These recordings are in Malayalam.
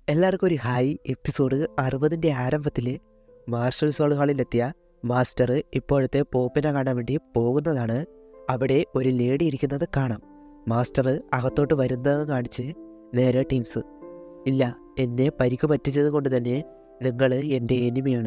എല്ലാവർക്കും ഒരു ഹായ് എപ്പിസോഡ് അറുപതിൻ്റെ ആരംഭത്തിൽ മാർഷൽ സോൾ ഹാളിലെത്തിയ മാസ്റ്റർ ഇപ്പോഴത്തെ പോപ്പിനെ കാണാൻ വേണ്ടി പോകുന്നതാണ് അവിടെ ഒരു ലേഡി ഇരിക്കുന്നത് കാണാം മാസ്റ്റർ അകത്തോട്ട് വരുന്നതെന്ന് കാണിച്ച് നേരെ ടീംസ് ഇല്ല എന്നെ പരിക്ക് പറ്റിച്ചത് കൊണ്ട് തന്നെ നിങ്ങൾ എൻ്റെ എനിമിയാണ്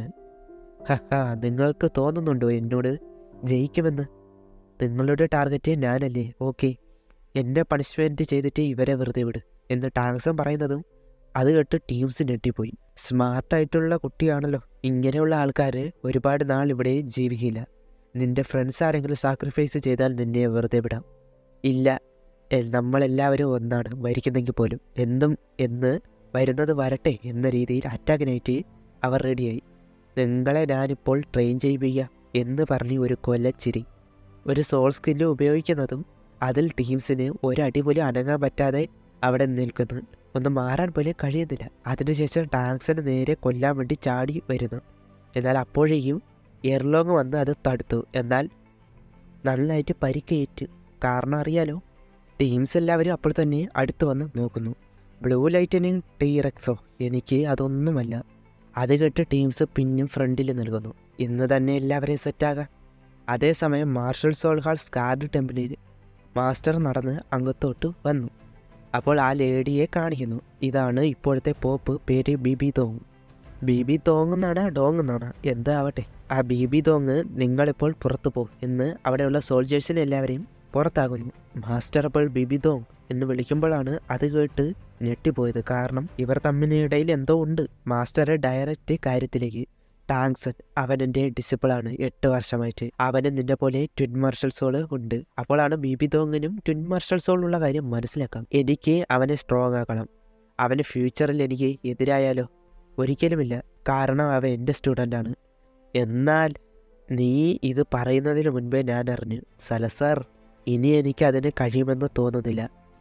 ഹഹാ നിങ്ങൾക്ക് തോന്നുന്നുണ്ടോ എന്നോട് ജയിക്കുമെന്ന് നിങ്ങളുടെ ടാർഗറ്റ് ഞാനല്ലേ ഓക്കെ എന്നെ പണിഷ്മെൻറ്റ് ചെയ്തിട്ട് ഇവരെ വെറുതെ വിട് എന്ന് ടാങ്സം പറയുന്നതും അത് കേട്ട് ടീംസ് ഞെട്ടിപ്പോയി സ്മാർട്ടായിട്ടുള്ള കുട്ടിയാണല്ലോ ഇങ്ങനെയുള്ള ആൾക്കാർ ഒരുപാട് നാൾ ഇവിടെ ജീവിക്കില്ല നിന്റെ ഫ്രണ്ട്സ് ആരെങ്കിലും സാക്രിഫൈസ് ചെയ്താൽ നിന്നെ വെറുതെ വിടാം ഇല്ല എ, നമ്മളെല്ലാവരും ഒന്നാണ് മരിക്കുന്നെങ്കിൽ പോലും എന്തും എന്ന് വരുന്നത് വരട്ടെ എന്ന രീതിയിൽ അറ്റാക്കിനായിട്ട് അവർ റെഡിയായി നിങ്ങളെ ഞാനിപ്പോൾ ട്രെയിൻ ചെയ്യിപ്പിക്കാം എന്ന് പറഞ്ഞ് ഒരു കൊല്ലച്ചിരി ഒരു സോൾ സ്കില്ല് ഉപയോഗിക്കുന്നതും അതിൽ ടീംസിന് ഒരടി പോലും അനങ്ങാൻ പറ്റാതെ അവിടെ നിൽക്കുന്നു ഒന്ന് മാറാൻ പോലും കഴിയുന്നില്ല അതിനുശേഷം ടാങ്സിന് നേരെ കൊല്ലാൻ വേണ്ടി ചാടി വരുന്നു എന്നാൽ അപ്പോഴേക്കും എയർലോങ് വന്ന് അത് തടുത്തു എന്നാൽ നന്നായിട്ട് പരിക്കേറ്റു കാരണം അറിയാലോ ടീംസ് എല്ലാവരും അപ്പോൾ തന്നെ അടുത്ത് വന്ന് നോക്കുന്നു ബ്ലൂ ലൈറ്റനിങ് ടീറക്സോ എനിക്ക് അതൊന്നുമല്ല അത് കേട്ട് ടീംസ് പിന്നും ഫ്രണ്ടിൽ നൽകുന്നു ഇന്ന് തന്നെ എല്ലാവരെയും സെറ്റാകാം അതേസമയം മാർഷൽ സോൾ ഹാൾ സ്കാർഡ് ടെമ്പിളിൽ മാസ്റ്റർ നടന്ന് അകത്തോട്ട് വന്നു അപ്പോൾ ആ ലേഡിയെ കാണിക്കുന്നു ഇതാണ് ഇപ്പോഴത്തെ പോപ്പ് പേര് ബിബി തോങ് ബിബി തോങ് എന്നാണ് ഡോങ് എന്നാണ് എന്താ ആവട്ടെ ആ ബിബി തോങ് നിങ്ങളിപ്പോൾ പുറത്തു പോകും എന്ന് അവിടെയുള്ള സോൾജേഴ്സിനെ എല്ലാവരെയും പുറത്താകുന്നു മാസ്റ്റർ അപ്പോൾ ബിബി തോങ് എന്ന് വിളിക്കുമ്പോഴാണ് അത് കേട്ട് ഞെട്ടിപ്പോയത് കാരണം ഇവർ തമ്മിനിടയിൽ എന്തോ ഉണ്ട് മാസ്റ്ററെ ഡയറക്റ്റ് കാര്യത്തിലേക്ക് ടാങ്സൺ അവൻ എൻ്റെ ഡിസിപ്പിളാണ് എട്ട് വർഷമായിട്ട് അവന് നിന്നെ പോലെ ട്വിൻ മാർഷൽ സോള് ഉണ്ട് അപ്പോഴാണ് ബിബി തോങ്ങിനും ട്വിൻ മാർഷൽ സോൾ ഉള്ള കാര്യം മനസ്സിലാക്കാം എനിക്ക് അവനെ സ്ട്രോങ് ആക്കണം അവന് ഫ്യൂച്ചറിൽ എനിക്ക് എതിരായാലോ ഒരിക്കലുമില്ല കാരണം അവൻ എൻ്റെ സ്റ്റുഡൻ്റാണ് എന്നാൽ നീ ഇത് പറയുന്നതിന് മുൻപേ ഞാൻ അറിഞ്ഞു സലസാർ ഇനി എനിക്ക് അതിന് കഴിയുമെന്ന് തോന്നുന്നില്ല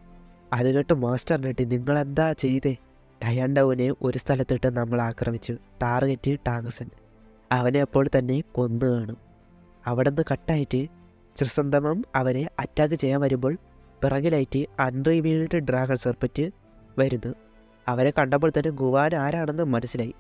അത് കേട്ട് മാസ്റ്റർ നെട്ടി നിങ്ങളെന്താ ചെയ്തേ ഡയാൻഡൌവിനെ ഒരു സ്ഥലത്തിട്ട് നമ്മൾ ആക്രമിച്ചു ടാർഗറ്റ് ടാങ്സൺ അവനെ അപ്പോൾ തന്നെ കൊന്നു കാണും അവിടെ നിന്ന് കട്ടായിട്ട് ത്രിസന്തമം അവനെ അറ്റാക്ക് ചെയ്യാൻ വരുമ്പോൾ പിറകിലായിട്ട് അൺറിവീൽഡ് ഡ്രാഗൺ സർപ്പറ്റ് വരുന്നു അവരെ കണ്ടപ്പോൾ തന്നെ ഗുവാൻ ആരാണെന്ന് മനസ്സിലായി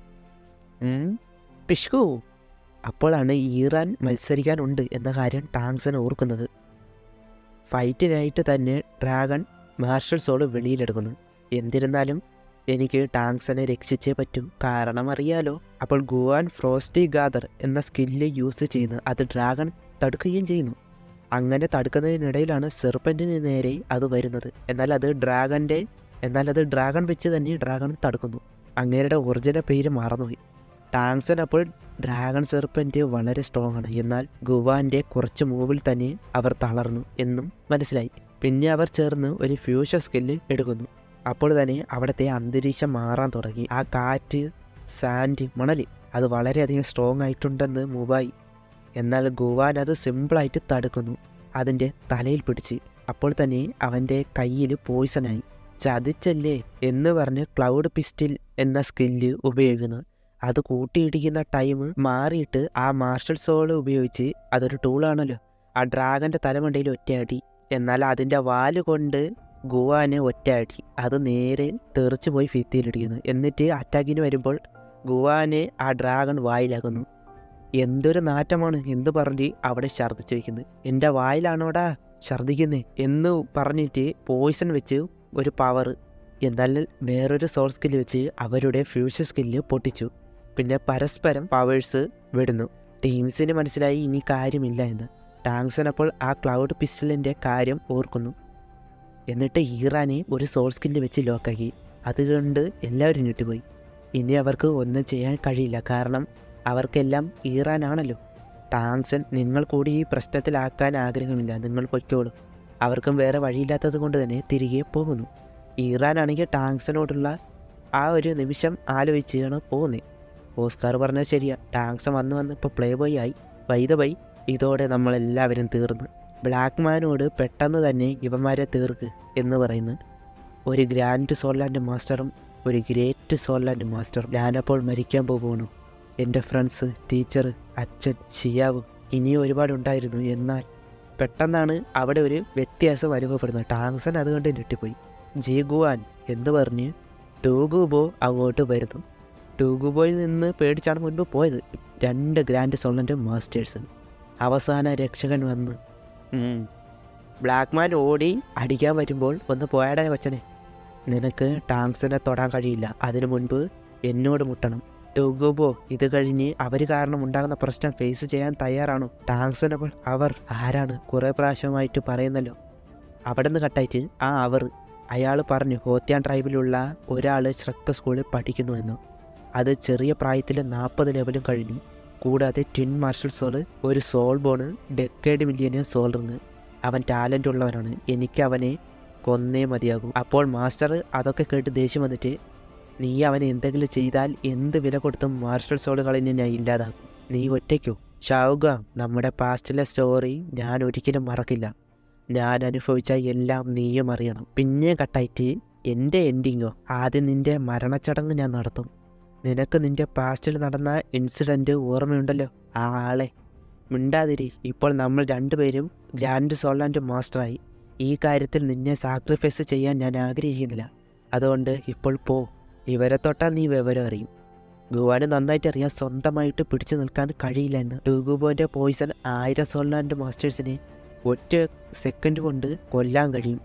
ഉം, പിഷ്കു അപ്പോഴാണ് ഈറാൻ മത്സരിക്കാനുണ്ട് എന്ന കാര്യം ടാങ്സൺ ഓർക്കുന്നത് ഫൈറ്റിനായിട്ട് തന്നെ ഡ്രാഗൺ മാർഷൽ സോള് വെളിയിലെടുക്കുന്നു എന്നിരുന്നാലും എനിക്ക് ടാങ്സനെ രക്ഷിച്ചേ പറ്റൂ കാരണം അറിയാലോ അപ്പോൾ ഗുവാൻ ഫ്രോസ്റ്റി ഗാദർ എന്ന സ്കില്ല് യൂസ് ചെയ്യുന്നു അത് ഡ്രാഗൺ തടുക്കുകയും ചെയ്യുന്നു അങ്ങനെ തടുക്കുന്നതിനിടയിലാണ് സെർപ്പൻറ്റിന് നേരെ അത് വരുന്നത് എന്നാൽ അത് ഡ്രാഗൻ്റെ എന്നാൽ അത് ഡ്രാഗൺ വെച്ച് തന്നെ ഡ്രാഗൺ തടുക്കുന്നു അങ്ങേരുടെ ഒറിജിനൽ പേര് മറന്നുപോയി ടാങ്സൺ അപ്പോൾ ഡ്രാഗൺ സെർപ്പൻറ്റ് വളരെ സ്ട്രോങ് ആണ് എന്നാൽ ഗുവാൻ്റെ കുറച്ച് മൂവിൽ തന്നെ അവർ തളർന്നു എന്നും മനസ്സിലായി പിന്നെ അവർ ചേർന്ന് ഒരു ഫ്യൂഷൻ സ്കില്ല് എടുക്കുന്നു അപ്പോൾ തന്നെ അവിടുത്തെ അന്തരീക്ഷം മാറാൻ തുടങ്ങി ആ കാറ്റ് സാൻഡ് മണൽ അത് വളരെയധികം സ്ട്രോങ് ആയിട്ടുണ്ടെന്ന് മുബായി എന്നാൽ ഗുവാൻ അത് സിമ്പിളായിട്ട് തടുക്കുന്നു അതിൻ്റെ തലയിൽ പിടിച്ച് അപ്പോൾ തന്നെ അവൻ്റെ കയ്യിൽ പോയിസണായി ചതിച്ചല്ലേ എന്ന് പറഞ്ഞ് ക്ലൗഡ് പിസ്റ്റിൽ എന്ന സ്കില്ല് ഉപയോഗിക്കുന്നു അത് കൂട്ടിയിടിക്കുന്ന ടൈം മാറിയിട്ട് ആ മാർഷൽ സോൾ ഉപയോഗിച്ച് അതൊരു ടൂളാണല്ലോ ആ ഡ്രാഗൻ്റെ തലമണ്ടയിൽ ഒറ്റയടി എന്നാൽ അതിൻ്റെ വാല് കൊണ്ട് ഗുവാനെ ഒറ്റയടി അത് നേരെ തെറിച്ച് പോയി ഭിത്തിയിലിടിക്കുന്നു എന്നിട്ട് അറ്റാക്കിന് വരുമ്പോൾ ഗുവാനെ ആ ഡ്രാഗൺ വായിലാക്കുന്നു എന്തൊരു നാറ്റമാണ് എന്ന് പറഞ്ഞ് അവിടെ ഛർദ്ദിച്ച് വയ്ക്കുന്നത് എൻ്റെ വായിലാണോടാ ഛർദ്ദിക്കുന്നേ എന്ന് പറഞ്ഞിട്ട് പോയിസൺ വെച്ച് ഒരു പവർ എന്നാൽ വേറൊരു സോൾ സ്കില്ല് വെച്ച് അവരുടെ ഫ്യൂഷൻ സ്കില്ല് പൊട്ടിച്ചു പിന്നെ പരസ്പരം പവേഴ്സ് വിടുന്നു ടീംസിന് മനസ്സിലായി ഇനി കാര്യമില്ല എന്ന് ടാങ്സൺ അപ്പോൾ ആ ക്ലൗഡ് പിസ്റ്റലിൻ്റെ കാര്യം ഓർക്കുന്നു എന്നിട്ട് ഈറാനെ ഒരു സോൾ സ്കില്ല് വെച്ച് ലോക്കാക്കി അതുകൊണ്ട് എല്ലാവരും ഞെട്ടിപ്പോയി ഇനി അവർക്ക് ഒന്നും ചെയ്യാൻ കഴിയില്ല കാരണം അവർക്കെല്ലാം ഈറാനാണല്ലോ ടാങ്സൺ നിങ്ങൾ കൂടി ഈ പ്രശ്നത്തിലാക്കാൻ ആഗ്രഹമില്ല നിങ്ങൾ പൊയ്ക്കോളൂ അവർക്കും വേറെ വഴിയില്ലാത്തത് കൊണ്ട് തന്നെ തിരികെ പോകുന്നു ഈറാനാണെങ്കിൽ ടാങ്സനോടുള്ള ആ ഒരു നിമിഷം ആലോചിച്ചാണ് പോകുന്നത് ഓസ്കാർ പറഞ്ഞത് ശരിയാ ടാങ്സൺ വന്ന് വന്ന് ഇപ്പോൾ പ്ലേ ബോയ് ആയി വൈദ ബൈ ഇതോടെ നമ്മളെല്ലാവരും തീർന്നു ബ്ലാക്ക് മാനോട് പെട്ടെന്ന് തന്നെ ഇവന്മാരെ തീർക്ക് എന്ന് പറയുന്നു ഒരു ഗ്രാൻഡ് സോർലാൻഡ് മാസ്റ്ററും ഒരു ഗ്രേറ്റ് സോർലാൻഡ് മാസ്റ്ററും ഞാനപ്പോൾ മരിക്കാൻ പോകുന്നു എൻ്റെ ഫ്രണ്ട്സ് ടീച്ചർ അച്ഛൻ ഷിയാവ് ഇനിയും ഒരുപാടുണ്ടായിരുന്നു എന്നാൽ പെട്ടെന്നാണ് അവിടെ ഒരു വ്യത്യാസം അനുഭവപ്പെടുന്നത് ടാങ്സൺ അതുകൊണ്ട് ഞെട്ടിപ്പോയി ജി ഗുവാൻ എന്ന് പറഞ്ഞ് ടൂഗുബോ അങ്ങോട്ട് വരുന്നു ടൂഗുബോയിൽ നിന്ന് പേടിച്ചാണ് മുൻപ് പോയത് രണ്ട് ഗ്രാൻഡ് സോളൻ്റെ മാസ്റ്റേഴ്സ് അവസാന രക്ഷകൻ വന്ന് ബ്ലാക്ക്മാൻ ഓടി അടിക്കാൻ വരുമ്പോൾ ഒന്ന് പോയാടാ കൊച്ചനെ നിനക്ക് ടാങ്സിനെ തൊടാൻ കഴിയില്ല അതിനു മുൻപ് എന്നോട് മുട്ടണം ടൂഗുബോ ഇത് കഴിഞ്ഞ് അവർ കാരണം ഉണ്ടാകുന്ന പ്രശ്നം ഫേസ് ചെയ്യാൻ തയ്യാറാണോ ടാങ്സിനപ്പോൾ അവർ ആരാണ് കുറേ പ്രാവശ്യമായിട്ട് പറയുന്നല്ലോ അവിടെ നിന്ന് കട്ടായിട്ട് ആ അവർ അയാൾ പറഞ്ഞു ഹോത്യാൻ ട്രൈബിലുള്ള ഒരാൾ ശ്രക്ക സ്കൂളിൽ പഠിക്കുന്നുവെന്ന് അത് ചെറിയ പ്രായത്തിൽ നാൽപ്പത് ലെവലും കഴിഞ്ഞു കൂടാതെ ട്വിൻ മാർഷൽ സോള് ഒരു സോൾ ബോണ് ഡെക്കേഡ് മില്യന് സോളറിന് അവൻ ടാലൻ്റ് ഉള്ളവനാണ് എനിക്ക് അവനെ കൊന്നേ മതിയാകൂ അപ്പോൾ മാസ്റ്റർ അതൊക്കെ കേട്ട് ദേഷ്യം വന്നിട്ട് നീ അവനെ എന്തെങ്കിലും ചെയ്താൽ എന്ത് വില കൊടുത്തും മാർഷൽ സോൾ കളഞ്ഞ് ഞാൻ ഇല്ലാതാക്കും നീ ഒറ്റയ്ക്കോ ഷാവുക നമ്മുടെ പാസ്റ്റിലെ സ്റ്റോറി ഞാൻ ഒരിക്കലും മറക്കില്ല ഞാൻ അനുഭവിച്ച എല്ലാം നീയും അറിയണം പിന്നെ കട്ടായിട്ട് എൻ്റെ എൻഡിങ്ങോ ആദ്യം നിൻ്റെ മരണച്ചടങ്ങ് ഞാൻ നടത്തും നിനക്ക് നിൻ്റെ പാസ്റ്റിൽ നടന്ന ഇൻസിഡൻറ്റ് ഓർമ്മയുണ്ടല്ലോ ആ ആളെ മിണ്ടാതിരി ഇപ്പോൾ നമ്മൾ രണ്ടുപേരും ഗ്രാൻഡ് സോളാൻഡ് മാസ്റ്ററായി ഈ കാര്യത്തിൽ നിന്നെ സാക്രിഫൈസ് ചെയ്യാൻ ഞാൻ ആഗ്രഹിക്കുന്നില്ല അതുകൊണ്ട് ഇപ്പോൾ പോ ഇവരെ തൊട്ടാൽ നീ വിവരം അറിയും ഗുവാന് നന്നായിട്ട് അറിയാൻ സ്വന്തമായിട്ട് പിടിച്ചു നിൽക്കാൻ കഴിയില്ല എന്ന് ടൂഗുബോൻ്റെ പോയിസൺ ആയിരം സോളാൻഡ് മാസ്റ്റേഴ്സിനെ ഒറ്റ സെക്കൻഡ് കൊണ്ട് കൊല്ലാൻ കഴിയും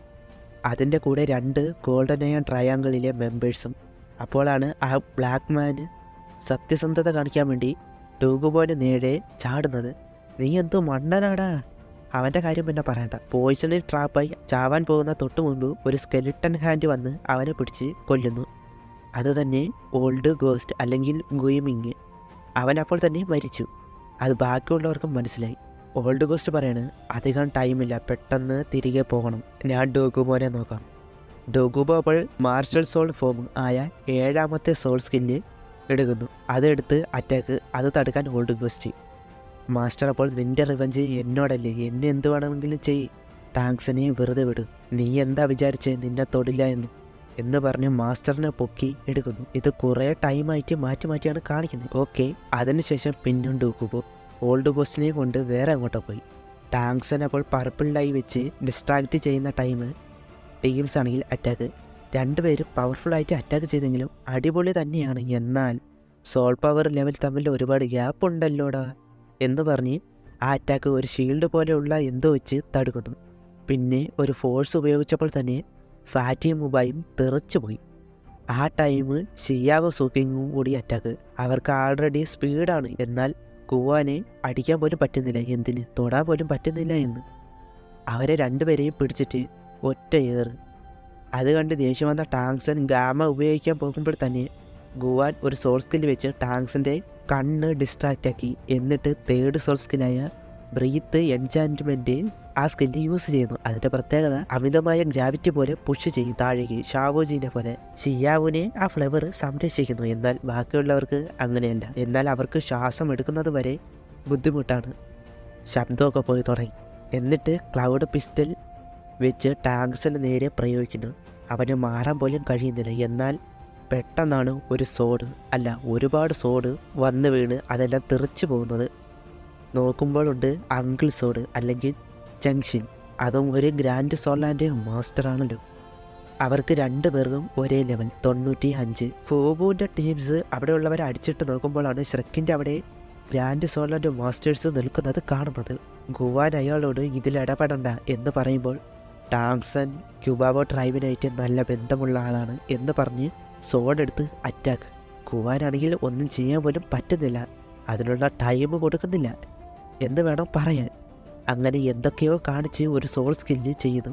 അതിൻ്റെ കൂടെ രണ്ട് ഗോൾഡൻ അയൺ ട്രയാങ്കിളിലെ മെമ്പേഴ്സും അപ്പോഴാണ് ആ ബ്ലാക്ക് മാന് സത്യസന്ധത കാണിക്കാൻ വേണ്ടി ടൂഗുബോന് നേരെ ചാടുന്നത് നീ എന്തോ മണ്ണനാടാ അവൻ്റെ കാര്യം പിന്നെ പറയണ്ട പോയിസണിൽ ട്രാപ്പായി ചാവാൻ പോകുന്ന തൊട്ടു മുമ്പ് ഒരു സ്കെലിട്ടൺ ഹാൻഡ് വന്ന് അവനെ പിടിച്ച് കൊല്ലുന്നു അതുതന്നെ ഓൾഡ് ഗോസ്റ്റ് അല്ലെങ്കിൽ ഗുയിമിങ് അവൻ അപ്പോൾ തന്നെ മരിച്ചു അത് ബാക്കിയുള്ളവർക്കും മനസ്സിലായി ഓൾഡ് ഗോസ്റ്റ് പറയാണ് അധികം ടൈമില്ല പെട്ടെന്ന് തിരികെ പോകണം ഞാൻ ഡോഗുബോനെ നോക്കാം ഡോഗുബോ അപ്പോൾ മാർഷൽ സോൾ ഫോം ആയ ഏഴാമത്തെ സോൾ സ്കില്ല് എടുക്കുന്നു അതെടുത്ത് അറ്റാക്ക് അത് തടുക്കാൻ ഓൾഡ് ഗോസ്റ്റ് മാസ്റ്റർ അപ്പോൾ നിന്റെ റിവഞ്ച് എന്നോടല്ലേ എന്നെ എന്ത് വേണമെങ്കിലും ചെയ്യ് ടാങ്ക്സിനെ വെറുതെ വിട് നീ എന്താ വിചാരിച്ചേ നിന്നെ തൊടില്ല എന്ന് എന്ന് പറഞ്ഞ് മാസ്റ്ററിനെ പൊക്കി എടുക്കുന്നു ഇത് കുറേ ടൈമായിട്ട് മാറ്റി മാറ്റിയാണ് കാണിക്കുന്നത് ഓക്കെ അതിനുശേഷം പിന്നും ഡൂക്കുമ്പോൾ ഓൾഡ് ഗോസ്റ്റിനെ കൊണ്ട് വേറെ അങ്ങോട്ടോ പോയി ടാങ്ക്സൻ അപ്പോൾ പർപ്പിളിലായി വെച്ച് ഡിസ്ട്രാക്ട് ചെയ്യുന്ന ടൈം ടീംസ് ആണെങ്കിൽ അറ്റാക്ക് രണ്ടുപേരും പവർഫുള്ളായിട്ട് അറ്റാക്ക് ചെയ്തെങ്കിലും അടിപൊളി തന്നെയാണ് എന്നാൽ സോൾ പവർ ലെവൽ തമ്മിൽ ഒരുപാട് ഗ്യാപ്പ് ഉണ്ടല്ലോടാ എന്ന് പറഞ്ഞ് ആ അറ്റാക്ക് ഒരു ഷീൽഡ് പോലെയുള്ള എന്തോ വെച്ച് തടുക്കുന്നു പിന്നെ ഒരു ഫോഴ്സ് ഉപയോഗിച്ചപ്പോൾ തന്നെ ഫാറ്റി മുബായും തെറിച്ചു പോയി ആ ടൈം ഷിയാവോ സൂക്കിങ്ങും കൂടി അറ്റാക്ക് അവർക്ക് ആൾറെഡി സ്പീഡാണ് എന്നാൽ കുവാനെ അടിക്കാൻ പോലും പറ്റുന്നില്ല എന്തിന് തൊടാൻ പോലും പറ്റുന്നില്ല എന്ന് അവരെ രണ്ടുപേരെയും പിടിച്ചിട്ട് ഒറ്റ ഏറ് അത് കണ്ട് ദേഷ്യം വന്ന ടാങ്സൺ ഗാമ ഉപയോഗിക്കാൻ പോകുമ്പോൾ തന്നെ ഗുവാൻ ഒരു സോൾ സ്കില്ല് വെച്ച് ടാങ്സിൻ്റെ കണ്ണ് ഡിസ്ട്രാക്റ്റ് ആക്കി എന്നിട്ട് തേർഡ് സോൾ സ്കില്ലായ ബ്രീത്ത് എൻചാൻറ്റ്മെൻറ്റ് ആ സ്കില്ല് യൂസ് ചെയ്യുന്നു അതിൻ്റെ പ്രത്യേകത അമിതമായ ഗ്രാവിറ്റി പോലെ പുഷ് ചെയ്യും താഴേക്ക് ഷാവോജീനെ പോലെ ഷിയാവുനെ ആ ഫ്ലവർ സംരക്ഷിക്കുന്നു എന്നാൽ ബാക്കിയുള്ളവർക്ക് അങ്ങനെയല്ല എന്നാൽ അവർക്ക് ശ്വാസം എടുക്കുന്നത് വരെ ബുദ്ധിമുട്ടാണ് ശബ്ദമൊക്കെ പോയി തുടങ്ങി എന്നിട്ട് ക്ലൗഡ് പിസ്റ്റൽ വെച്ച് ടാങ്ക്സിന് നേരെ പ്രയോഗിക്കുന്നു അവന് മാറാൻ പോലും കഴിയുന്നില്ല എന്നാൽ പെട്ടെന്നാണ് ഒരു സോഡ് അല്ല ഒരുപാട് സോഡ് വന്ന് വീണ് അതെല്ലാം തെറിച്ചു പോകുന്നത് നോക്കുമ്പോഴുണ്ട് അങ്കിൾ സോഡ് അല്ലെങ്കിൽ ജംഗ്ഷൻ അതും ഒരു ഗ്രാൻഡ് സോളാൻ്റെ മാസ്റ്ററാണല്ലോ അവർക്ക് രണ്ടു പേർക്കും ഒരേ ലെവൽ തൊണ്ണൂറ്റി അഞ്ച് ഫോബുവിൻ്റെ ടീംസ് അവിടെയുള്ളവരെ അടിച്ചിട്ട് നോക്കുമ്പോഴാണ് ഷ്രക്കിൻ്റെ അവിടെ ഗ്രാൻഡ് സോളാൻ്റെ മാസ്റ്റേഴ്സ് നിൽക്കുന്നത് കാണുന്നത് ഗുവാൻ അയാളോട് ഇതിൽ ഇടപെടണ്ട എന്ന് പറയുമ്പോൾ ടാങ്സൺ ക്യൂബാബോ ട്രൈബിനായിട്ട് നല്ല ബന്ധമുള്ള ആളാണ് എന്ന് പറഞ്ഞ് സോഡെടുത്ത് അറ്റാക്ക് കുവാനാണെങ്കിൽ ഒന്നും ചെയ്യാൻ പോലും പറ്റുന്നില്ല അതിനുള്ള ടൈം കൊടുക്കുന്നില്ല എന്ന് വേണം പറയാൻ അങ്ങനെ എന്തൊക്കെയോ കാണിച്ച് ഒരു സോൾ സ്കില്ല് ചെയ്യുന്നു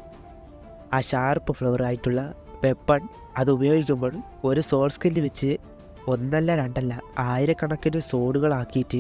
ആ ഷാർപ്പ് ഫ്ലവർ ആയിട്ടുള്ള വെപ്പൺ അത് ഉപയോഗിക്കുമ്പോൾ ഒരു സോൾ സ്കില്ല് വെച്ച് ഒന്നല്ല രണ്ടല്ല ആയിരക്കണക്കിന് സോഡുകളാക്കിയിട്ട്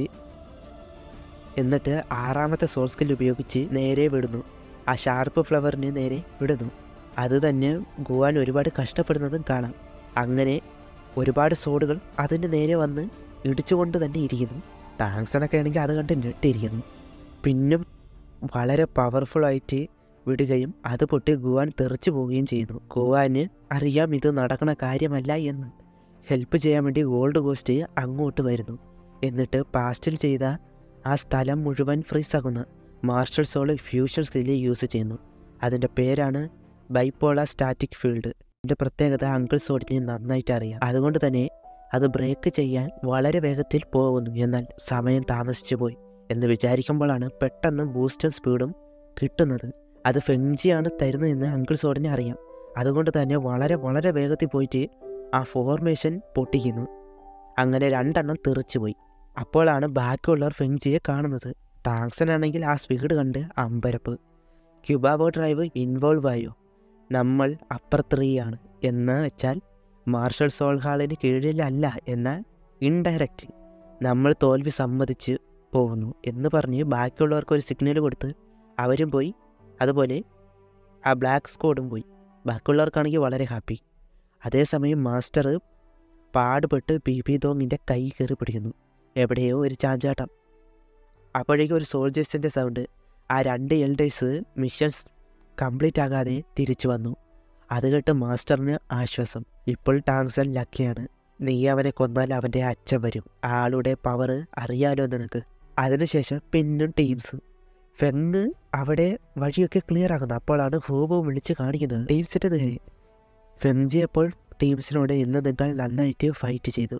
എന്നിട്ട് ആറാമത്തെ സോൾ സ്കില്ല് ഉപയോഗിച്ച് നേരെ വിടുന്നു ആ ഷാർപ്പ് ഫ്ലവറിന് നേരെ വിടുന്നു അത് തന്നെ ഗുവാൻ ഒരുപാട് കഷ്ടപ്പെടുന്നതും കാണാം അങ്ങനെ ഒരുപാട് സോഡുകൾ അതിന് നേരെ വന്ന് ഇടിച്ചുകൊണ്ട് തന്നെ ഇരിക്കുന്നു ടാങ്സണൊക്കെ ആണെങ്കിൽ അത് കണ്ട് ഞെട്ടിയിരിക്കുന്നു പിന്നും വളരെ പവർഫുള്ളായിട്ട് വിടുകയും അത് പൊട്ടി ഗുവാൻ തെറിച്ചു പോവുകയും ചെയ്യുന്നു ഗുവാന് അറിയാം ഇത് നടക്കണ കാര്യമല്ല എന്ന് ഹെൽപ്പ് ചെയ്യാൻ വേണ്ടി ഗോൾഡ് കോസ്റ്റ് അങ്ങോട്ട് വരുന്നു എന്നിട്ട് പാസ്റ്റിൽ ചെയ്ത ആ സ്ഥലം മുഴുവൻ ഫ്രീസ് ആകുന്ന martial soul fusion skill use ചെയ്യുന്നു അതിൻ്റെ പേരാണ് ബൈപ്പോള സ്റ്റാറ്റിക് ഫീൽഡ് ഇതിൻ്റെ പ്രത്യേകത അങ്കിൾ സോഡിന് നന്നായിട്ട് അറിയാം അതുകൊണ്ട് തന്നെ അത് ബ്രേക്ക് ചെയ്യാൻ വളരെ വേഗത്തിൽ പോകുന്നു എന്നാൽ സമയം താമസിച്ചു പോയി എന്ന് വിചാരിക്കുമ്പോഴാണ് പെട്ടെന്ന് ബൂസ്റ്റർ സ്പീഡും കിട്ടുന്നത് അത് ഫെഞ്ചിയാണ് തരുന്നതെന്ന് അങ്കിൾ സോഡിനെ അറിയാം അതുകൊണ്ട് തന്നെ വളരെ വളരെ വേഗത്തിൽ പോയിട്ട് ആ ഫോർമേഷൻ പൊട്ടിക്കുന്നു അങ്ങനെ രണ്ടെണ്ണം തെറിച്ചു പോയി അപ്പോഴാണ് ബാക്കിയുള്ളവർ ഫെഞ്ചിയെ കാണുന്നത് ടാങ്സൺ ആണെങ്കിൽ ആ സ്പീഡ് കണ്ട് അമ്പരപ്പ് ക്യുബാബോ ഡ്രൈവ് ഇൻവോൾവ് ആയോ നമ്മൾ അപ്പർ ത്രീ ആണ് എന്ന് വെച്ചാൽ മാർഷൽ സോൾഹാളിന് കീഴിലല്ല എന്നാൽ ഇൻഡയറക്റ്റ് നമ്മൾ തോൽവി സമ്മതിച്ച് പോകുന്നു എന്ന് പറഞ്ഞ് ബാക്കിയുള്ളവർക്ക് ഒരു സിഗ്നൽ കൊടുത്ത് അവരും പോയി അതുപോലെ ആ ബ്ലാക്ക് സ്ക്വാഡും പോയി ബാക്കിയുള്ളവർക്കാണെങ്കിൽ വളരെ ഹാപ്പി അതേസമയം മാസ്റ്റർ പാടുപെട്ട് ബി ബി ദോങ്ങിൻ്റെ കൈ കയറി പിടിക്കുന്നു എവിടെയോ ഒരു ചാഞ്ചാട്ടം അപ്പോഴേക്കും ഒരു സോൾജേഴ്സിൻ്റെ സൗണ്ട് ആ രണ്ട് എൽഡേഴ്സ് മിഷൻസ് കംപ്ലീറ്റ് ആകാതെ തിരിച്ചു വന്നു അത് കേട്ട് മാസ്റ്ററിന് ആശ്വാസം ഇപ്പോൾ ടാങ്സൺ ലക്കിയാണ് നീ അവനെ കൊന്നാൽ അവൻ്റെ അച്ഛൻ വരും ആളുടെ പവർ അറിയാലോ നിനക്ക് അതിനുശേഷം പിന്നും ടീംസ് ഫെങ് അവിടെ വഴിയൊക്കെ ക്ലിയർ ആക്കുന്നു അപ്പോഴാണ് ഹൂബു വിളിച്ച് കാണിക്കുന്നത് ടീംസിൻ്റെ നേരെ ഫെങ്ജി അപ്പോൾ ടീംസിനോട് ഇന്ന് നിങ്ങൾ നന്നായിട്ട് ഫൈറ്റ് ചെയ്തു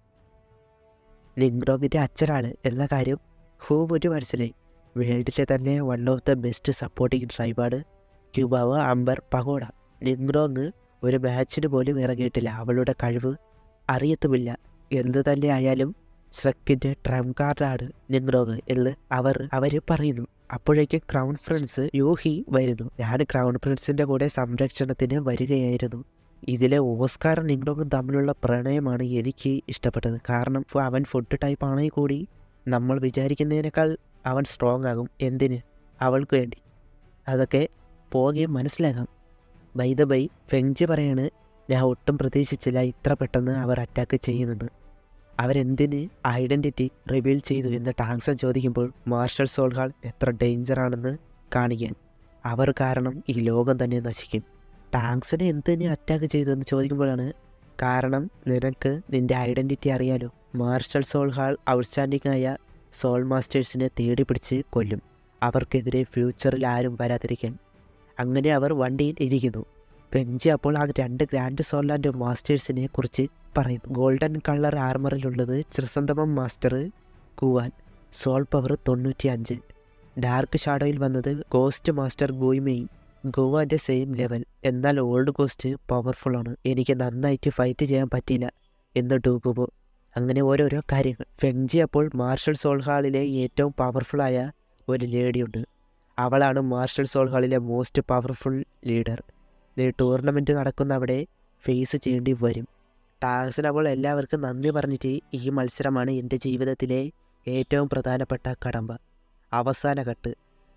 ലിങ്ഡോങ്ങിൻ്റെ അച്ഛനാണ് എന്ന കാര്യം ഹൂബുന് മനസ്സിലായി വേൾഡിലെ തന്നെ one of the best supporting ട്രൈബാണ് ക്യൂബാവ് അംബർ പഗോഡ ലിങ്ഡോങ് ഒരു മാച്ചിന് പോലും ഇറങ്ങിയിട്ടില്ല അവളുടെ കഴിവ് അറിയത്തുമില്ല എന്ത് തന്നെ ആയാലും ശ്രക്കിൻ്റെ ട്രം കാർഡാണ് നിങ്റോങ് എന്ന് അവർ അവർ പറയുന്നു അപ്പോഴേക്ക് ക്രൗൺ പ്രിൻസ് യൂഹി വരുന്നു ഞാൻ ക്രൗൺ പ്രിൻസിൻ്റെ കൂടെ സംരക്ഷണത്തിന് വരികയായിരുന്നു ഇതിലെ ഓസ്കാറും നിങ്റോങ്ങും തമ്മിലുള്ള പ്രണയമാണ് എനിക്ക് ഇഷ്ടപ്പെട്ടത് കാരണം ഫ- അവൻ ഫുഡ് ടൈപ്പ് ആണെങ്കിൽ കൂടി നമ്മൾ വിചാരിക്കുന്നതിനേക്കാൾ അവൻ സ്ട്രോങ് ആകും എന്തിന് അവൾക്ക് വേണ്ടി അതൊക്കെ പോകെ മനസ്സിലാകാം ബൈ ദ ബൈ ഫെഞ്ച് പറയാണ് ഞാൻ ഒട്ടും പ്രതീക്ഷിച്ചില്ല ഇത്ര പെട്ടെന്ന് അവർ അറ്റാക്ക് ചെയ്യുമെന്ന് അവരെന്തിന് ഐഡൻറ്റിറ്റി റിവീൽ ചെയ്തു എന്ന് ടാങ്സൺ ചോദിക്കുമ്പോൾ മാർഷൽ സോൾഹാൾ എത്ര ഡേഞ്ചറാണെന്ന് കാണിക്കാൻ അവർ കാരണം ഈ ലോകം തന്നെ നശിക്കും ടാങ്സിനെ എന്തിന് അറ്റാക്ക് ചെയ്തു എന്ന് ചോദിക്കുമ്പോഴാണ് കാരണം നിനക്ക് നിന്റെ ഐഡൻറ്റിറ്റി അറിയാലോ മാർഷൽ സോൾഹാൾ ഔട്ട്സ്റ്റാൻഡിംഗ് ആയ സോൾ മാസ്റ്റേഴ്സിനെ തേടി പിടിച്ച് കൊല്ലും അവർക്കെതിരെ ഫ്യൂച്ചറിൽ ആരും വരാതിരിക്കാൻ അങ്ങനെ അവർ വണ്ടിയിൽ ഇരിക്കുന്നു പെഞ്ചി അപ്പോൾ ആ രണ്ട് ഗ്രാൻഡ് സോൾലാൻഡ് മാസ്റ്റേഴ്സിനെ കുറിച്ച് പറയുന്നു ഗോൾഡൻ കളർ ആർമറിലുള്ളത് ത്രിസന്തമം മാസ്റ്റർ കൂവാൻ സോൾ പവർ തൊണ്ണൂറ്റി അഞ്ച് ഡാർക്ക് ഷാഡോയിൽ വന്നത് ഗോസ്റ്റ് മാസ്റ്റർ ഗോയ്മെയിൻ ഗോവാൻ്റെ സെയിം ലെവൽ എന്നാൽ ഓൾഡ് ഗോസ്റ്റ് പവർഫുള്ളാണ് എനിക്ക് നന്നായിട്ട് ഫൈറ്റ് ചെയ്യാൻ പറ്റിയില്ല എന്ന് ഡൂബുബോ അങ്ങനെ ഓരോരോ കാര്യങ്ങൾ ഫെങ്ജി അപ്പോൾ മാർഷൽ സോൾ ഹാളിലെ ഏറ്റവും പവർഫുള്ളായ ഒരു ലേഡിയുണ്ട് അവളാണ് മാർഷൽ സോൾ ഹാളിലെ മോസ്റ്റ് പവർഫുൾ ലീഡർ നീ ടൂർണമെൻറ്റ് നടക്കുന്ന അവിടെ ഫേസ് ചെയ്യേണ്ടി വരും ടാങ്സൺ അപ്പോൾ എല്ലാവർക്കും നന്ദി പറഞ്ഞിട്ട് ഈ മത്സരമാണ് എൻ്റെ ജീവിതത്തിലെ ഏറ്റവും പ്രധാനപ്പെട്ട കടമ്പ അവസാന ഘട്ട്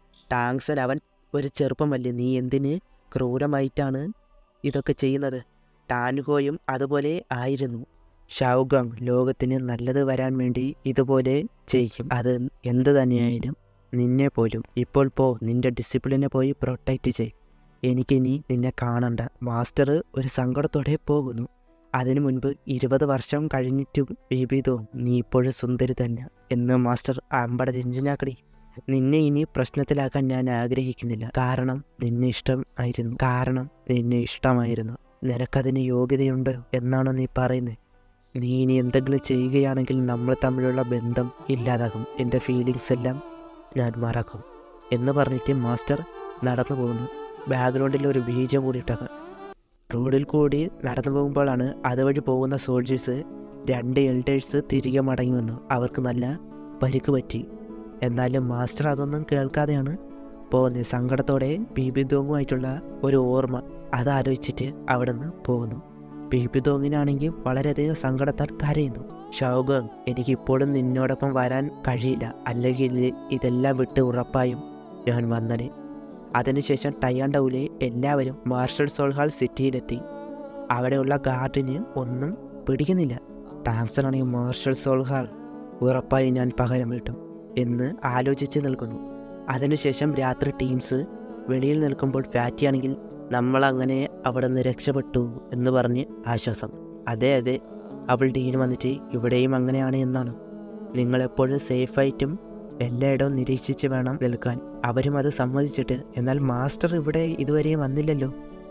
ടാങ്സൺ അവൻ ഒരു ചെറുപ്പമല്ലേ നീ എന്തിന് ക്രൂരമായിട്ടാണ് ഇതൊക്കെ ചെയ്യുന്നത് ടാൻഹോയും അതുപോലെ ആയിരുന്നു ഷൗഗങ് ലോകത്തിന് നല്ലത് വരാൻ വേണ്ടി ഇതുപോലെ ചെയ്യും അത് എന്ത് തന്നെയായാലും നിന്നെ പോലും ഇപ്പോൾ പോ നിന്റെ ഡിസിപ്ലിനെ പോയി പ്രൊട്ടക്റ്റ് ചെയ് എനിക്കിനി നിന്നെ കാണണ്ട മാസ്റ്റർ ഒരു സങ്കടത്തോടെ പോകുന്നു അതിനു മുൻപ് ഇരുപത് വർഷം കഴിഞ്ഞിട്ടും ബീബിതോ നീ ഇപ്പോഴും സുന്ദരി തന്നെ എന്ന് മാസ്റ്റർ അമ്പട ജിഞ്ചിനാക്കടി നിന്നെ ഇനി പ്രശ്നത്തിലാക്കാൻ ഞാൻ ആഗ്രഹിക്കുന്നില്ല കാരണം നിന്നെ ഇഷ്ടം ആയിരുന്നു കാരണം നിന്നെ ഇഷ്ടമായിരുന്നു നിനക്കതിന് യോഗ്യതയുണ്ട് എന്നാണോ നീ പറയുന്നത് നീ ഇനി എന്തെങ്കിലും ചെയ്യുകയാണെങ്കിൽ നമ്മൾ തമ്മിലുള്ള ബന്ധം ഇല്ലാതാകും എൻ്റെ ഫീലിങ്സ് എല്ലാം ഞാൻ മറക്കും എന്ന് പറഞ്ഞിട്ട് മാസ്റ്റർ നടന്നു പോകുന്നു ബാക്ക്ഗ്രൗണ്ടിൽ ഒരു ബീജം കൂടി ഇട്ടത് റോഡിൽ കൂടി നടന്നു പോകുമ്പോഴാണ് അതുവഴി പോകുന്ന സോൾജേഴ്സ് രണ്ട് എൽഡേഴ്സ് തിരികെ മടങ്ങി വന്നു അവർക്ക് നല്ല പരിക്ക് പറ്റി എന്നാലും മാസ്റ്റർ അതൊന്നും കേൾക്കാതെയാണ് പോകുന്നത് സങ്കടത്തോടെ ബീബി ദോങ്ങുമായിട്ടുള്ള ഒരു ഓർമ്മ അതാലോചിച്ചിട്ട് അവിടെ നിന്ന് പോകുന്നു ബീബി ദോങ്ങിനാണെങ്കിൽ വളരെയധികം സങ്കടത്താൽ കരയുന്നു ഷൗഗങ് എനിക്ക് ഇപ്പോഴും നിന്നോടൊപ്പം വരാൻ കഴിയില്ല അല്ലെങ്കിൽ ഇതെല്ലാം വിട്ട് ഉറപ്പായും ഞാൻ വന്നനെ അതിനുശേഷം ടയാൻഡൌലെ എല്ലാവരും മാർഷൽ സോൾഹാൾ സിറ്റിയിലെത്തി അവിടെയുള്ള ഗാർഡിന് ഒന്നും പിടിക്കുന്നില്ല ടാങ്സൺ ആണെങ്കിൽ മാർഷൽ സോൾഹാൾ ഉറപ്പായും ഞാൻ പകരം വീട്ടും എന്ന് ആലോചിച്ച് നിൽക്കുന്നു അതിനുശേഷം രാത്രി ടീംസ് വെളിയിൽ നിൽക്കുമ്പോൾ ഫാറ്റിയാണെങ്കിൽ നമ്മളങ്ങനെ അവിടെ നിന്ന് രക്ഷപ്പെട്ടു എന്ന് പറഞ്ഞ് ആശ്വാസം അതെ അതെ അവൾ ഡീൻ വന്നിട്ട് ഇവിടെയും അങ്ങനെയാണ് എന്നാണ് നിങ്ങളെപ്പോഴും സേഫായിട്ടും എല്ലായിടവും നിരീക്ഷിച്ച് വേണം നിൽക്കാൻ അവരും അത് സമ്മതിച്ചിട്ട് എന്നാൽ മാസ്റ്റർ ഇവിടെ ഇതുവരെയും വന്നില്ലല്ലോ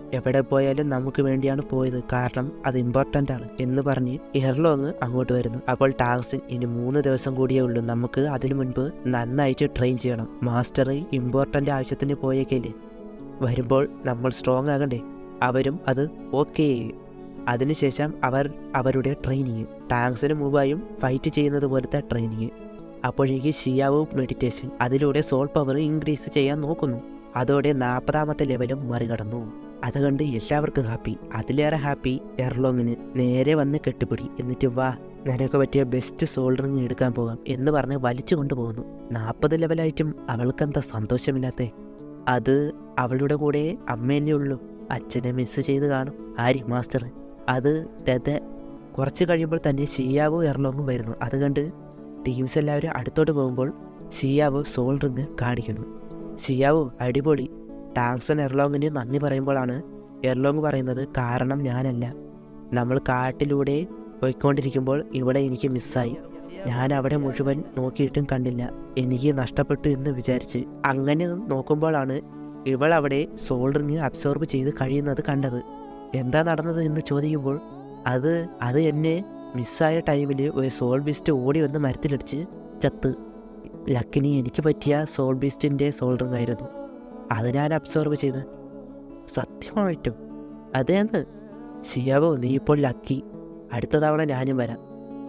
എവിടെ പോയാലും നമുക്ക് വേണ്ടിയാണ് പോയത് കാരണം അത് ഇമ്പോർട്ടൻ്റ് ആണ് എന്ന് പറഞ്ഞ് എയർലോങ് അങ്ങോട്ട് വരുന്നു അപ്പോൾ ടാങ്സിൻ ഇനി മൂന്ന് ദിവസം കൂടിയേ ഉള്ളൂ നമുക്ക് അതിനു മുൻപ് നന്നായിട്ട് ട്രെയിൻ ചെയ്യണം മാസ്റ്റർ ഇമ്പോർട്ടൻ്റ് ആവശ്യത്തിന് പോയേക്കല്ലേ വരുമ്പോൾ നമ്മൾ സ്ട്രോങ് ആകണ്ടേ അവരും അത് ഓക്കെ അതിനുശേഷം അവർ അവരുടെ ട്രെയിനിങ് ടാങ്സിന് മുമ്പായും ഫൈറ്റ് ചെയ്യുന്നത് പോലത്തെ ട്രെയിനിങ് അപ്പോഴേക്ക് ഷിയാവോ മെഡിറ്റേഷൻ അതിലൂടെ സോൾ പവർ ഇൻക്രീസ് ചെയ്യാൻ നോക്കുന്നു അതോടെ നാൽപ്പതാമത്തെ ലെവലും മറികടന്നു അതുകൊണ്ട് എല്ലാവർക്കും ഹാപ്പി അതിലേറെ ഹാപ്പി എർലോങ്ങിന് നേരെ വന്ന് കെട്ടുപിടി എന്നിട്ട് വാ നിനക്ക് പറ്റിയ ബെസ്റ്റ് സോൾഡറിങ് എടുക്കാൻ പോകാം എന്ന് പറഞ്ഞ് വലിച്ചു കൊണ്ടുപോകുന്നു നാൽപ്പത് ലെവലായിട്ടും അവൾക്കെന്താ സന്തോഷമില്ലാത്തേ അത് അവളുടെ കൂടെ അമ്മയല്ലേ ഉള്ളൂ അച്ഛനെ മിസ് ചെയ്ത് കാണും ആരി മാസ്റ്റർ അത് തെതെ കുറച്ച് കഴിയുമ്പോൾ തന്നെ ഷിയാവോ എർലോങ്ങും വരുന്നു അത് കണ്ട് ടീംസ് എല്ലാവരും അടുത്തോട്ട് പോകുമ്പോൾ ഷിയാവോ സോൾ റിങ് കാണിക്കുന്നു ഷിയാവോ അടിപൊളി ടാങ്സൺ എർലോങ്ങിന് നന്ദി പറയുമ്പോഴാണ് എർലോങ് പറയുന്നത് കാരണം ഞാനല്ല നമ്മൾ കാട്ടിലൂടെ പോയിക്കൊണ്ടിരിക്കുമ്പോൾ ഇവിടെ എനിക്ക് മിസ്സായി ഞാൻ അവിടെ മുഴുവൻ നോക്കിയിട്ടും കണ്ടില്ല എനിക്ക് നഷ്ടപ്പെട്ടു എന്ന് വിചാരിച്ച് അങ്ങനെ നോക്കുമ്പോഴാണ് ഇവൾ അവിടെ സോൾ റിങ് അബ്സോർബ് ചെയ്ത് കഴിയുന്നത് കണ്ടത് എന്താ നടന്നത് എന്ന് ചോദിക്കുമ്പോൾ അത് അത് എന്നെ മിസ്സായ ടൈമിൽ ഒരു സോൾ ബീസ്റ്റ് ഓടി വന്ന് മരത്തിലടിച്ച് ചത്ത് ലക്കിനി എനിക്ക് പറ്റിയ സോൾ ബീസ്റ്റിൻ്റെ സോൾ റിങ് ആയിരുന്നു അത് ഞാൻ അബ്സോർബ് ചെയ്ത് സത്യമായിട്ടും അതേന്ന് ഷിയാവോ നീ ഇപ്പോൾ ലക്കി അടുത്ത തവണ ഞാനും വരാം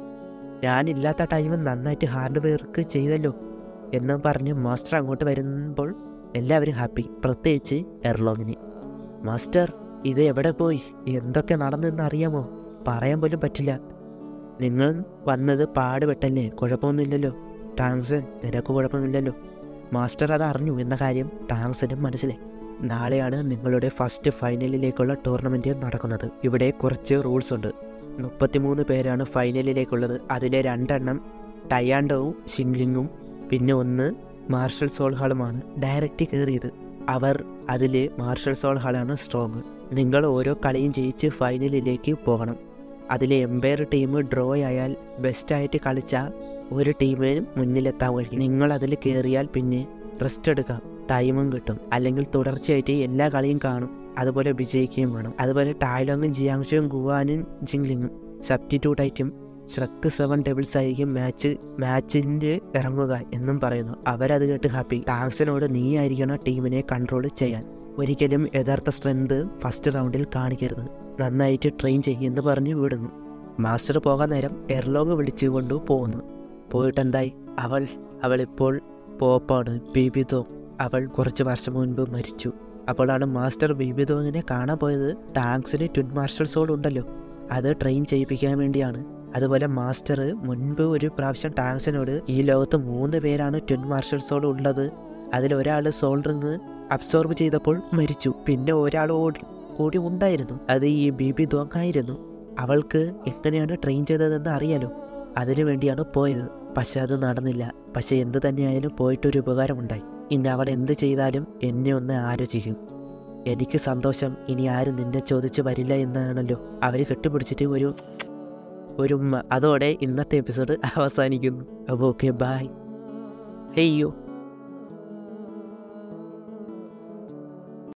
ഞാനില്ലാത്ത ടൈം നന്നായിട്ട് ഹാർഡ് വർക്ക് ചെയ്തല്ലോ എന്നും പറഞ്ഞ് മാസ്റ്റർ അങ്ങോട്ട് വരുമ്പോൾ എല്ലാവരും ഹാപ്പി പ്രത്യേകിച്ച് എർലോങ്ങിന് മാസ്റ്റർ ഇത് എവിടെ പോയി എന്തൊക്കെ നടന്നെന്ന് അറിയാമോ പറയാൻ പോലും പറ്റില്ല നിങ്ങൾ വന്നത് പാടുപെട്ടല്ലേ കുഴപ്പമൊന്നുമില്ലല്ലോ ടാങ്സൻ നിനക്ക് കുഴപ്പമില്ലല്ലോ മാസ്റ്റർ അത് അറിഞ്ഞു എന്ന കാര്യം ടാങ്സനും മനസ്സിലായി നാളെയാണ് നിങ്ങളുടെ ഫസ്റ്റ് ഫൈനലിലേക്കുള്ള ടൂർണമെൻറ്റ് നടക്കുന്നത് ഇവിടെ കുറച്ച് റൂൾസ് ഉണ്ട് മുപ്പത്തിമൂന്ന് പേരാണ് ഫൈനലിലേക്കുള്ളത് അതിലെ രണ്ടെണ്ണം ടയാൻഡോവും ഷിംഗ്ലിങ്ങും പിന്നെ ഒന്ന് മാർഷൽ സോൾ ഹാളുമാണ് ഡയറക്റ്റ് കയറിയത് അവർ അതിൽ മാർഷൽ സോൾ ഹാളാണ് സ്ട്രോങ് നിങ്ങൾ ഓരോ കളിയും ജയിച്ച് ഫൈനലിലേക്ക് പോകണം അതിലെ എംപയർ ടീം ഡ്രോ ആയാൽ ബെസ്റ്റായിട്ട് കളിച്ച ഒരു ടീമിന് മുന്നിലെത്താൻ കഴിയും നിങ്ങൾ അതിൽ കയറിയാൽ പിന്നെ റെസ്റ്റ് എടുക്കാം ടൈമും കിട്ടും അല്ലെങ്കിൽ തുടർച്ചയായിട്ട് എല്ലാ കളിയും കാണും അതുപോലെ വിജയിക്കുകയും വേണം അതുപോലെ ടായ്ലോങ്ങും ജിയാങ്ഷും ഗുവാനും ജിങ്ലിങ്ങും സബ്സ്റ്റിറ്റ്യൂട്ടായിട്ടും ഷ്രക്ക് സെവൻ ഡബിൾസ് ആയിരിക്കും മാച്ച് മാച്ചിൻ്റെ ഇറങ്ങുക എന്നും പറയുന്നു അവരത് കേട്ട് ഹാപ്പി ടാങ്സിനോട് നീ ആയിരിക്കണം ടീമിനെ കൺട്രോൾ ചെയ്യാൻ ഒരിക്കലും യഥാർത്ഥ സ്ട്രെങ്ത് ഫസ്റ്റ് റൗണ്ടിൽ കാണിക്കരുത് നന്നായിട്ട് ട്രെയിൻ ചെയ്യുമെന്ന് പറഞ്ഞ് വിടുന്നു മാസ്റ്റർ പോകാൻ നേരം എർലോങ് വിളിച്ചുകൊണ്ട് പോകുന്നു പോയിട്ടെന്തായി അവൾ അവളിപ്പോൾ പോപ്പാണ് ബീബിതോ അവൾ കുറച്ച് വർഷം മുൻപ് മരിച്ചു അപ്പോഴാണ് മാസ്റ്റർ ബീബിതോങ്ങിനെ കാണാൻ പോയത് ടാങ്ക്സിന് ട്വിൻ മാർഷൽ സോൾ ഉണ്ടല്ലോ അത് ട്രെയിൻ ചെയ്യിപ്പിക്കാൻ വേണ്ടിയാണ് അതുപോലെ മാസ്റ്റർ മുൻപ് ഒരു പ്രാവശ്യം ടാങ്സിനോട് ഈ ലോകത്ത് മൂന്ന് പേരാണ് ട്വിൻ മാർഷൽ സോൾ ഉള്ളത് അതിലൊരാൾ സോൾ റിങ് അബ്സോർബ് ചെയ്തപ്പോൾ മരിച്ചു പിന്നെ ഒരാൾ ഓടി കൂടി ഉണ്ടായിരുന്നു അത് ഈ ബിബി ദോങ് ആയിരുന്നു അവൾക്ക് എങ്ങനെയാണ് ട്രെയിൻ ചെയ്തതെന്ന് അറിയാലോ അതിനു വേണ്ടിയാണ് പോയത് പക്ഷെ അത് നടന്നില്ല പക്ഷെ എന്ത് തന്നെയായാലും പോയിട്ടൊരു ഉപകാരമുണ്ടായി ഇനി അവൾ എന്ത് ചെയ്താലും എന്നെ ഒന്ന് ആലോചിക്കും എനിക്ക് സന്തോഷം ഇനി ആരും നിന്നെ ചോദിച്ച് വരില്ല എന്നാണല്ലോ അവർ കെട്ടിപ്പിടിച്ചിട്ട് ഒരു ഒരു ഉമ്മ അതോടെ ഇന്നത്തെ എപ്പിസോഡ് അവസാനിക്കുന്നു അപ്പോൾ ഓക്കെ ബായ് ഹെയ്യോ